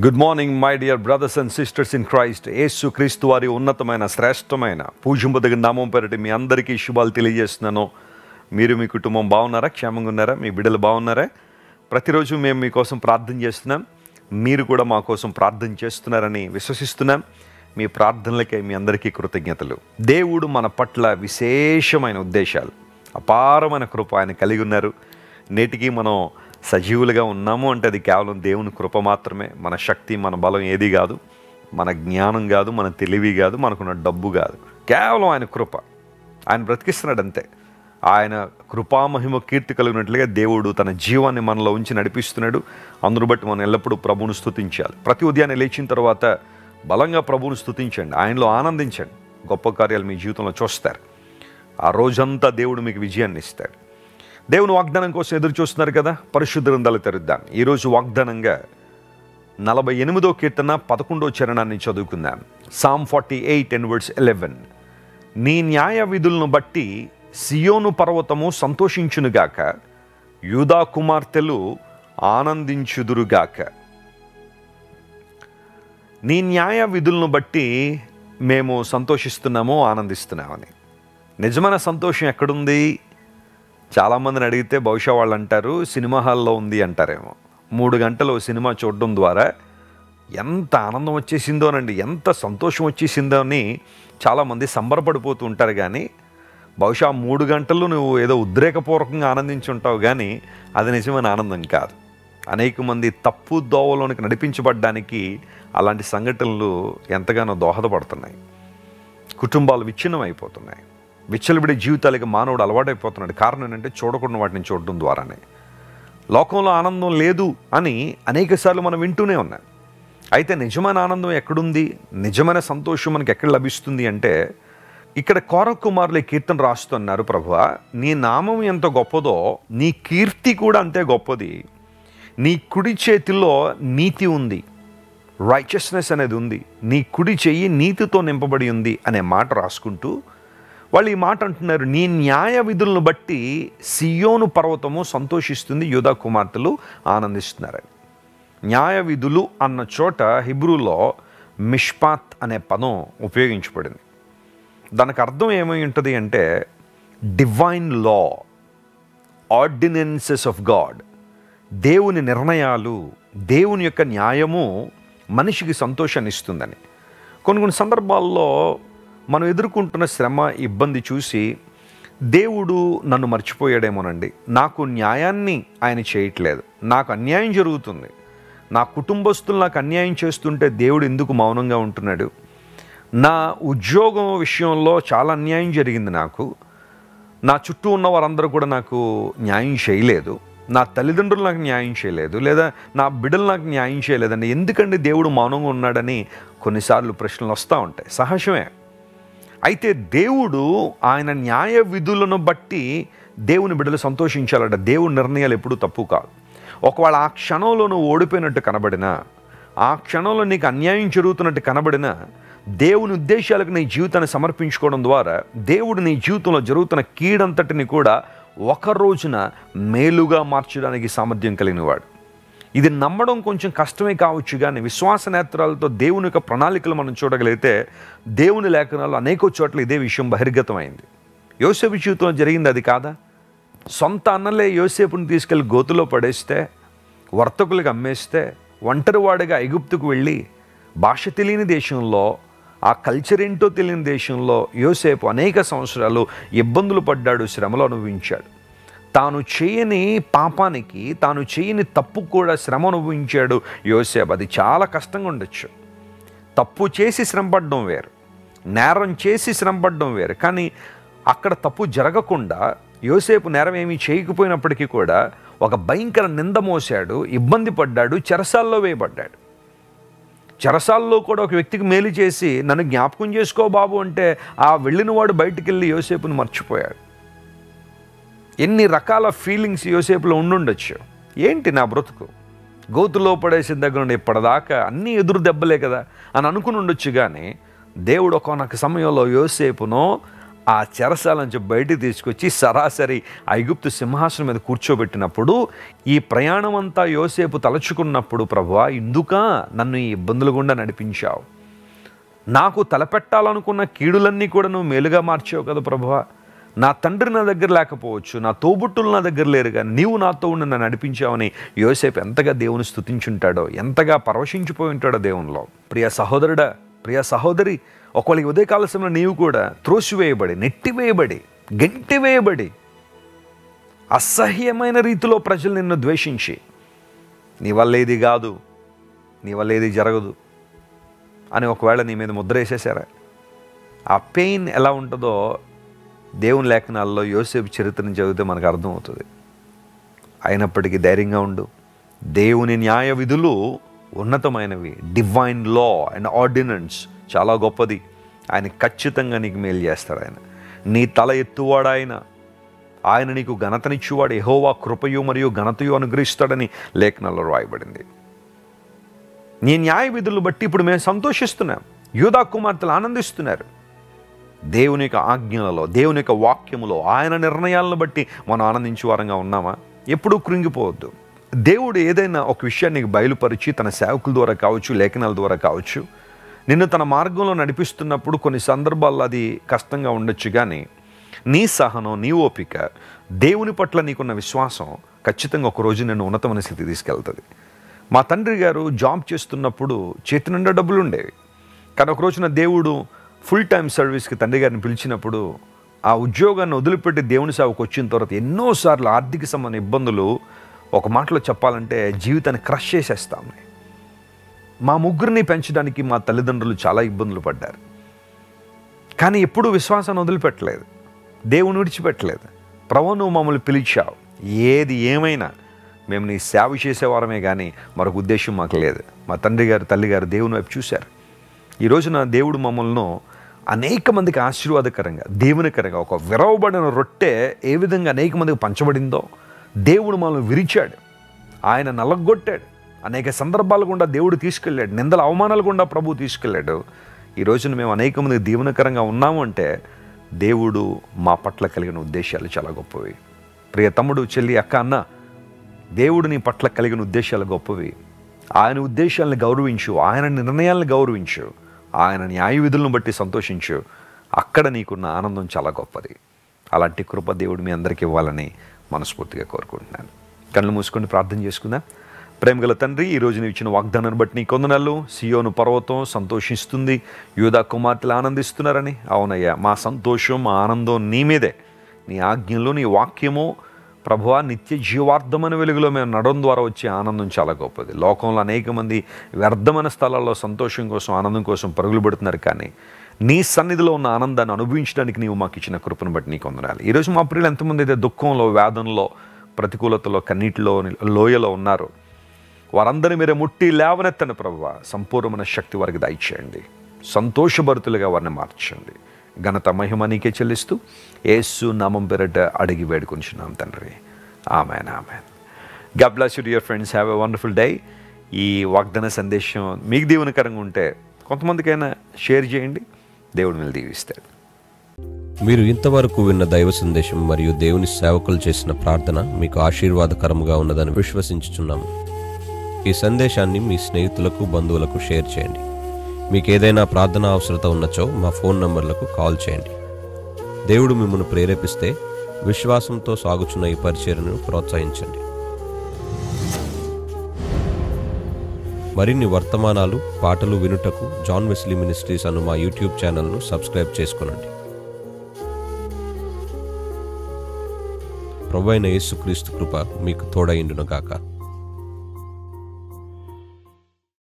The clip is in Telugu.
good morning my dear brothers and sisters in Christ Yesu Kristu వారి ఉన్నతమైన శ్రేష్టమైన పూజింపదగిన నామం పేరటి మీ అందరికీ శుభాలు తెలియజేస్తున్నాను మీరు మీ కుటుంబం బాగున్నారా క్షేమంగా ఉన్నారా మీ బిడ్డలు బాగున్నారా ప్రతిరోజు మేము మీకోసం ప్రార్థన చేస్తున్నాం మీరు కూడా మా కోసం ప్రార్థన చేస్తున్నారని విశ్వసిస్తున్నాం మీ ప్రార్థనలకే మీ అందరికీ కృతజ్ఞతలు దేవుడు మన పట్ల విశేషమైన ఉద్దేశాలు అపారమైన కృప ఆయన కలిగి ఉన్నారు నేటికి మనం సజీవులుగా ఉన్నాము అంటే అది కేవలం దేవుని కృప మాత్రమే మన శక్తి మన బలం ఏది కాదు మన జ్ఞానం కాదు మన తెలివి కాదు మనకున్న డబ్బు కాదు కేవలం ఆయన కృప ఆయన బ్రతికిస్తున్నాడు అంతే ఆయన కృపామహిమ కీర్తి కలిగినట్లుగా దేవుడు తన జీవాన్ని మనలో ఉంచి నడిపిస్తున్నాడు అందును బట్టి మనం ఎల్లప్పుడూ ప్రభువును స్తుతించాలి ప్రతి ఉదయాన్నే లేచిన తర్వాత బలంగా ప్రభువును స్తుతించండి ఆయనలో ఆనందించండి గొప్ప కార్యాలు మీ జీవితంలో చూస్తారు ఆ రోజంతా దేవుడు మీకు విజయాన్ని ఇస్తాడు దేవుని వాగ్దానం కోసం ఎదురు చూస్తున్నారు కదా పరిశుద్ధ గ్రంథాలు తెరుద్దాం ఈరోజు వాగ్దానంగా నలభై ఎనిమిదో కీర్తన పదకొండో చరణాన్ని చదువుకుందాం psalm forty eight and words eleven నీ న్యాయ విధులను బట్టి సియోను పర్వతము సంతోషించునుగాక యూదా కుమార్తెలు ఆనందించుదురుగాక నీ న్యాయ విధులను బట్టి మేము సంతోషిస్తున్నాము ఆనందిస్తున్నామని నిజమైన సంతోషం ఎక్కడుంది చాలామందిని అడిగితే బహుశా వాళ్ళు అంటారు సినిమా హాల్లో ఉంది అంటారేమో మూడు గంటలు సినిమా చూడడం ద్వారా ఎంత ఆనందం వచ్చేసిందోనండి ఎంత సంతోషం వచ్చేసిందో అని చాలామంది సంబరపడిపోతూ ఉంటారు కానీ బహుశా మూడు గంటలు నువ్వు ఏదో ఉద్రేకపూర్వకంగా ఆనందించి ఉంటావు కానీ అది నిజమైన ఆనందం కాదు అనేక మంది తప్పు దోవలోనికి నడిపించబడ్డానికి అలాంటి సంఘటనలు ఎంతగానో దోహదపడుతున్నాయి కుటుంబాలు విచ్ఛిన్నం అయిపోతున్నాయి విచ్చలవిడి జీవితాలకి మానవుడు అలవాటైపోతున్నాడు కారణం ఏంటంటే చూడకుండా వాటిని చూడడం ద్వారానే లోకంలో ఆనందం లేదు అని అనేకసార్లు మనం వింటూనే ఉన్నాం అయితే నిజమైన ఆనందం ఎక్కడుంది నిజమైన సంతోషం మనకి ఎక్కడ లభిస్తుంది అంటే ఇక్కడ కోర కుమారులు ఈ కీర్తన రాస్తున్నారు ప్రభువ నీ నామం ఎంత గొప్పదో నీ కీర్తి కూడా అంతే గొప్పది నీ కుడి చేతిలో నీతి ఉంది రైచస్నెస్ అనేది ఉంది నీ కుడి చెయ్యి నీతితో నింపబడి ఉంది అనే మాట రాసుకుంటూ వాళ్ళు ఈ మాట అంటున్నారు నీ న్యాయ విధులను బట్టి సియోను పర్వతము సంతోషిస్తుంది యూదా కుమార్తెలు ఆనందిస్తున్నారు న్యాయ విధులు అన్న చోట హిబ్రూలో మిష్పాత్ అనే పదం ఉపయోగించబడింది దానికి అర్థం ఏమై ఉంటుంది అంటే divine law ordinances of God దేవుని నిర్ణయాలు దేవుని యొక్క న్యాయము మనిషికి సంతోషాన్ని ఇస్తుందని కొన్ని కొన్ని సందర్భాల్లో మనం ఎదుర్కొంటున్న శ్రమ ఇబ్బంది చూసి దేవుడు నన్ను మర్చిపోయాడేమోనండి నాకు న్యాయాన్ని ఆయన చేయట్లేదు నాకు అన్యాయం జరుగుతుంది నా కుటుంబస్తులు నాకు అన్యాయం చేస్తుంటే దేవుడు ఎందుకు మౌనంగా ఉంటున్నాడు నా ఉద్యోగం విషయంలో చాలా అన్యాయం జరిగింది నాకు నా చుట్టూ ఉన్న వారందరూ కూడా నాకు న్యాయం చేయలేదు నా తల్లిదండ్రులు నాకు న్యాయం చేయలేదు లేదా నా బిడ్డలు నాకు న్యాయం చేయలేదండి ఎందుకండి దేవుడు మౌనంగా ఉన్నాడని కొన్నిసార్లు ప్రశ్నలు వస్తూ ఉంటాయి సహజమే అయితే దేవుడు ఆయన న్యాయ విధులను బట్టి దేవుని బిడ్డలు సంతోషించాలట దేవుని నిర్ణయాలు ఎప్పుడూ తప్పు కాదు ఒకవేళ ఆ క్షణంలో నువ్వు ఓడిపోయినట్టు కనబడినా ఆ క్షణంలో నీకు అన్యాయం జరుగుతున్నట్టు కనబడినా దేవుని ఉద్దేశాలకు నీ జీవితాన్ని సమర్పించుకోవడం ద్వారా దేవుడు నీ జీవితంలో జరుగుతున్న కీడంతటిని కూడా ఒక రోజున మేలుగా మార్చడానికి సామర్థ్యం కలిగినవాడు ఇది నమ్మడం కొంచెం కష్టమే కావచ్చు కానీ విశ్వాస నేత్రాలతో దేవుని యొక్క ప్రణాళికలు మనం చూడగలిగితే దేవుని లేఖనాలు అనేక చోట్ల ఇదే విషయం బహిర్గతమైంది యోసేపు జీవితంలో జరిగింది అది కాదా సొంత అన్నలే యోసేపుని తీసుకెళ్లి గోతులో పడేస్తే వర్తకులకు అమ్మేస్తే ఒంటరివాడిగా ఎగుప్తుకు వెళ్ళి భాష తెలియని దేశంలో ఆ కల్చర్ ఏంటో తెలియని దేశంలో యోసేపు అనేక సంవత్సరాలు ఇబ్బందులు పడ్డాడు శ్రమలు అనుభవించాడు తాను చేయని పాపానికి తాను చేయని తప్పు కూడా శ్రమ అనుభవించాడు యోసేపు అది చాలా కష్టంగా ఉండొచ్చు తప్పు చేసి శ్రమపడడం వేరు నేరం చేసి శ్రమపడడం వేరు కానీ అక్కడ తప్పు జరగకుండా యోసేపు నేరం ఏమీ చేయకపోయినప్పటికీ కూడా ఒక భయంకర నింద మోసాడు ఇబ్బంది పడ్డాడు చెరసాల్లో వేయబడ్డాడు చెరసాల్లో కూడా ఒక వ్యక్తికి మేలు చేసి నన్ను జ్ఞాపకం చేసుకో బాబు అంటే ఆ వెళ్ళినవాడు బయటికి వెళ్ళి యోసేపుని మర్చిపోయాడు ఎన్ని రకాల ఫీలింగ్స్ యోసేపులో ఉండుండొచ్చు ఏంటి నా బ్రతుకు గోతులో పడేసిన దగ్గర నుండి ఇప్పటిదాకా అన్నీ ఎదురు దెబ్బలే కదా అని అనుకుని ఉండొచ్చు కానీ దేవుడు ఒకనొక సమయంలో యోసేపును ఆ చెరసాల నుంచి బయటికి తీసుకొచ్చి సరాసరి ఐగుప్తు సింహాసనం మీద కూర్చోబెట్టినప్పుడు ఈ ప్రయాణం అంతా యోసేపు తలచుకున్నప్పుడు ప్రభువా ఇందుకా నన్ను ఈ ఇబ్బందులు గుండా నడిపించావు నాకు తలపెట్టాలనుకున్న కీడులన్నీ కూడా నువ్వు మేలుగా మార్చావు కదా ప్రభువా నా తండ్రి నా దగ్గర లేకపోవచ్చు నా తోబుట్టులు నా దగ్గర లేరు కానీ నీవు నాతో ఉండి నన్ను నడిపించావని యోసేపు ఎంతగా దేవుని స్తుతించుంటాడో ఎంతగా పరవశించిపోయి ఉంటాడో దేవునిలో ప్రియ సహోదరుడా ప్రియ సహోదరి ఒకవేళ ఈ ఉదయకాల సమయంలో నీవు కూడా త్రోసివేయబడి నెట్టివేయబడి గంటివేయబడి అసహ్యమైన రీతిలో ప్రజలు నిన్ను ద్వేషించి నీ వల్ల ఏది కాదు నీ వల్ల ఏది జరగదు అని ఒకవేళ నీ మీద ముద్ర వేసేసారా ఆ పెయిన్ ఎలా ఉంటుందో దేవుని లేఖనాల్లో యోసేపు చరిత్రను చదివితే మనకు అర్థమవుతుంది అయినప్పటికీ ధైర్యంగా ఉండు దేవుని న్యాయ విధులు ఉన్నతమైనవి డివైన్ లా అండ్ ఆర్డినెన్స్ చాలా గొప్పది ఆయన ఖచ్చితంగా నీకు మేలు చేస్తాడు ఆయన నీ తల ఎత్తువాడు ఆయన ఆయన నీకు ఘనతనిచ్చువాడు ఎహోవా కృపయు మరియు ఘనతయు అనుగ్రహిస్తాడని లేఖనాల్లో రాయబడింది నీ న్యాయ విధులను బట్టి ఇప్పుడు మేము సంతోషిస్తున్నాం యూదా కుమార్తెలు ఆనందిస్తున్నారు దేవుని యొక్క ఆజ్ఞలలో దేవుని యొక్క వాక్యములో ఆయన నిర్ణయాలను బట్టి మనం ఆనందించే వారంగా ఉన్నామా ఎప్పుడూ కృంగిపోవద్దు దేవుడు ఏదైనా ఒక విషయాన్ని నీకు బయలుపరిచి తన సేవకుల ద్వారా కావచ్చు లేఖనాల ద్వారా కావచ్చు నిన్ను తన మార్గంలో నడిపిస్తున్నప్పుడు కొన్ని సందర్భాల్లో అది కష్టంగా ఉండొచ్చు కానీ నీ సహనం నీ ఓపిక దేవుని పట్ల నీకున్న విశ్వాసం ఖచ్చితంగా ఒక రోజు నిన్ను ఉన్నతమైన స్థితి తీసుకెళ్తుంది మా తండ్రి గారు జాబ్ చేస్తున్నప్పుడు చేతి నిండా డబ్బులు ఉండేవి కానీ ఒక రోజున దేవుడు ఫుల్ టైం సర్వీస్కి తండ్రి గారిని పిలిచినప్పుడు ఆ ఉద్యోగాన్ని వదిలిపెట్టి దేవుని సేవకు వచ్చిన తర్వాత ఎన్నోసార్లు ఆర్థిక సంబంధ ఇబ్బందులు ఒక మాటలో చెప్పాలంటే జీవితాన్ని క్రష్ చేసేస్తాం మా ముగ్గురిని పెంచడానికి మా తల్లిదండ్రులు చాలా ఇబ్బందులు పడ్డారు కానీ ఎప్పుడూ విశ్వాసాన్ని వదిలిపెట్టలేదు దేవుని విడిచిపెట్టలేదు ప్రభు నువ్వు మమ్మల్ని పిలిచావు ఏది ఏమైనా మేము నీ సేవ చేసేవారమే కానీ మరొక ఉద్దేశం మాకు లేదు మా తండ్రి గారు తల్లి గారు దేవుని వైపు చూశారు ఈ రోజున దేవుడు మమ్మల్ని అనేక మందికి ఆశీర్వాదకరంగా దేవునికరంగా ఒక విరవబడిన రొట్టె ఏ విధంగా అనేక మందికి పంచబడిందో దేవుడు మనల్ని విరిచాడు ఆయన నలగొట్టాడు అనేక సందర్భాలు గుండా దేవుడు తీసుకెళ్ళాడు నిందల అవమానాలు గుండా ప్రభు తీసుకెళ్ళాడు ఈ రోజున మేము అనేక మందికి దీవెనకరంగా ఉన్నాము అంటే దేవుడు మా పట్ల కలిగిన ఉద్దేశాలు చాలా గొప్పవి ప్రియ తమ్ముడు చెల్లి అక్క అన్న దేవుడు నీ పట్ల కలిగిన ఉద్దేశాలు గొప్పవి ఆయన ఉద్దేశాలను గౌరవించు ఆయన నిర్ణయాలను గౌరవించు ఆయన న్యాయ విధులను బట్టి సంతోషించు అక్కడ నీకున్న ఆనందం చాలా గొప్పది అలాంటి కృప దేవుడు మీ అందరికీ ఇవ్వాలని మనస్ఫూర్తిగా కోరుకుంటున్నాను కళ్ళు మూసుకొని ప్రార్థన చేసుకుందాం ప్రేమగల తండ్రి ఈ రోజు నీవు ఇచ్చిన వాగ్దానాన్ని బట్టి నీ కొందనలు సియోను పర్వతం సంతోషిస్తుంది యూదా కుమార్తెలు ఆనందిస్తున్నారని అవునయ్యా మా సంతోషం మా ఆనందం నీ మీదే నీ ఆజ్ఞలు నీ వాక్యము ప్రభువా నిత్య జీవార్థమైన వెలుగులో మేము నడడం ద్వారా వచ్చే ఆనందం చాలా గొప్పది లోకంలో అనేక మంది వ్యర్థమైన స్థలాల్లో సంతోషం కోసం ఆనందం కోసం పరుగులు పెడుతున్నారు కానీ నీ సన్నిధిలో ఉన్న ఆనందాన్ని అనుభవించడానికి నీవు మాకు ఇచ్చిన కృపను బట్టి నీకు వందనాలి ఈరోజు మా ప్రియులు ఎంతమంది అయితే దుఃఖంలో వేదనలో ప్రతికూలతలో కన్నీటిలో లోయలో ఉన్నారు వారందరినీ మీరే ముట్టి లేవనెత్తని ప్రభువ సంపూర్ణమైన శక్తి వారికి దయచేయండి సంతోషభరితులుగా వారిని మార్చండి ఘనత మహిమ నీకే చెల్లిస్తూ ఏసు నామం పేరట అడిగి వేడుకొంచున్నాం తండ్రి amen amen God bless you dear friends have a wonderful day ఈ వాగ్దాన సందేశం మీకు దీవెనకరంగా ఉంటే కొంతమందికైనా షేర్ చేయండి దేవుడు మిమ్మల్ని దీవిస్తాడు మీరు ఇంతవరకు విన్న దైవ సందేశం మరియు దేవుని సేవకులు చేసిన ప్రార్థన మీకు ఆశీర్వాదకరముగా ఉన్నదని విశ్వసించుచున్నాము ఈ సందేశాన్ని మీ స్నేహితులకు బంధువులకు షేర్ చేయండి మీకు ఏదైనా ప్రార్థన అవసరత ఉన్నచో మా ఫోన్ నంబర్లకు కాల్ చేయండి దేవుడు మిమ్మల్ని ప్రేరేపిస్తే విశ్వాసంతో సాగుచున్న ఈ పరిచర్ను ప్రోత్సహించండి మరిన్ని వర్తమానాలు పాటలు వినుటకు జాన్ వెస్లీ మినిస్ట్రీస్ అను మా యూట్యూబ్ ఛానల్ను సబ్స్క్రైబ్ చేసుకునండి ప్రభు అయిన యేసుక్రీస్తు కృప మీకు తోడైండును గాక